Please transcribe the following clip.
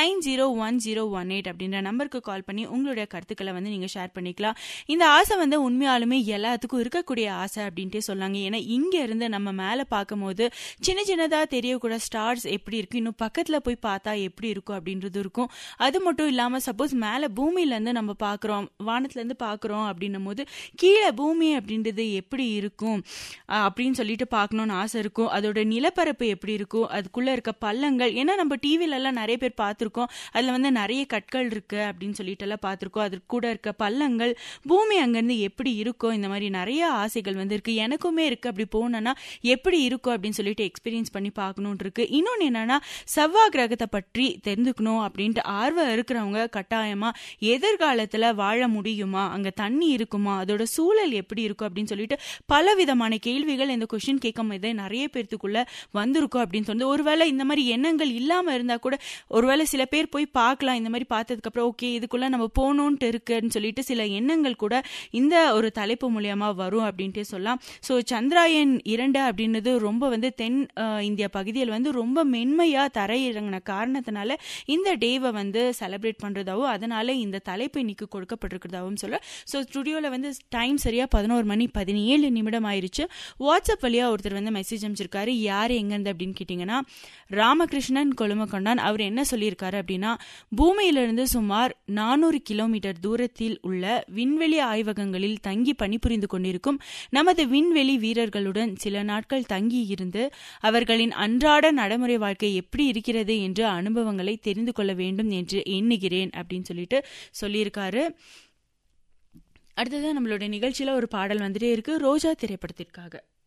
nine zero one zero one eight அப்படின்ற நம்பருக்கு கால் பண்ணி உங்களுடைய கருத்துக்களை வந்து நீங்க ஷேர் பண்ணிக்கலாம் இந்த ஆசை வந்து உண்மையாலுமே எல்லாத்துக்கும் இருக்கக்கூடிய ஆசை அப்படின்ட்டே சொல்லாங்க ஏன்னா இங்க இருந்து நம்ம மேல பார்க்கும்போது சின்ன சின்னதா தெரியக்கூட ஸ்டார்ஸ் எப்படி இருக்கு இன்னும் பக்கத்துல போய் பார்த்தா எப்படி இருக்கும் அப்படின்றது இருக்கும் அது மட்டும் இல்லாம சப்போஸ் மேல பூமியில இருந்து நம்ம பாக்குறோம் வானத்துல இருந்து பாக்குறோம் அப்படின்னும் போது கீழே பூமி அப்படின்றது எப்படி இருக்கும் அஹ் அப்படின்னு சொல்லிட்டு பார்க்கணும்னு ஆசை இருக்கும் அதோட நிலப்பரப்பு எப்படி இருக்கும் அதுக்குள்ள இருக்க பள்ளங்கள் ஏன்னா நம்ம டிவில எல்லாம் நிறைய பேர் பார்த்திருக்கோம் அதுல வந்து நிறைய கற்கள் இருக்கு அப்படின்னு சொல்லிட்டு எல்லாம் பார்த்திருக்கோம் அது கூட இருக்க பள்ளங்கள் பூமி அங்கிருந்து எப்படி இருக்கும் இந்த மாதிரி நிறைய ஆசைகள் வந்து இருக்கு எனக்குமே இருக்கு அப்படி போனோம்னா எப்படி இருக்கும் அப்படின்னு சொல்லிட்டு எக்ஸ்பீரியன்ஸ் பண்ணி பார்க்கணும்னு இருக்கு இன்னொன்னு என்னன்னா செவ்வாய் கிரகத்தை பற்றி தெரிந்துக்கணும் அப்படின்ட்டு ஆர்வம் இருக்கிறவங்க கட்டாயமா எதிர்காலத்துல வாழ முடியுமா அங்க தண்ணி இருக்குமா அதோட சூழல் எப்படி இருக்கும் அப்படின்னு சொல்லிட்டு பல விதமான கேள்விகள் இந்த கொஸ்டின் கேட்கும் போதே நிறைய பேர்த்துக்குள்ள வந்திருக்கும் அப்படின்னு சொன்னது ஒருவேளை இந்த மாதிரி எண்ணங்கள் இல்லாம இருந்தா கூட ஒருவேளை சில பேர் போய் பார்க்கலாம் இந்த மாதிரி பார்த்ததுக்கு அப்புறம் ஓகே இதுக்குள்ள நம்ம போகணும்ட்டு இருக்குன்னு சொல்லிட்டு சில எண்ணங்கள் கூட இந்த ஒரு தலைப்பு மூலியமா வரும் அப்படின்ட்டே சொல்லலாம் ஸோ சந்திராயன் இரண்டு அப்படின்றது ரொம்ப வந்து தென் அஹ், இந்திய பகுதியில் வந்து ரொம்ப மென்மையா தரையிறங்கின காரணத்தினால இந்த டேவை வந்து செலிப்ரேட் பண்றதாவும் அதனால இந்த தலைப்பு இன்னைக்கு கொடுக்கப்பட்டிருக்கிறதாவும் சொல்ல ஸோ ஸ்டுடியோவில் வந்து டைம் சரியா பதினோரு மணி பதினேழு நிமிடம் ஆயிருச்சு வாட்ஸ்அப் வழியா ஒருத்தர் வந்து மெசேஜ் அமைச்சிருக்காரு யார் எங்கேருந்து அப்படின்னு கேட்டிங்கன்னா ராமகிருஷ்ணன் கொழுமக்கொண்டான் அவர் என்ன சொல்லியிருக்காரு அப்படின்னா பூமியிலிருந்து சுமார் நானூறு கிலோமீட்டர் தூரத்தில் உள்ள விண்வெளி ஆய்வகங்களில் தங்கி பணிபுரிந்து கொண்டிருக்கும் நமது விண்வெளி வீரர்களுடன் சில நாட்கள் தங்கி இருந்து அவர்களின் அன்றாட நடைமுறை வாழ்க்கை எப்படி இருக்கிறது என்ற அனுபவங்களை தெரிந்து கொள்ள வேண்டும் என்று எண்ணுகிறேன் அப்படின்னு சொல்லிட்டு சொல்லியிருக்காரு அடுத்தது நம்மளோட நிகழ்ச்சியில ஒரு பாடல் வந்துட்டே இருக்கு ரோஜா திரைப்படத்திற்காக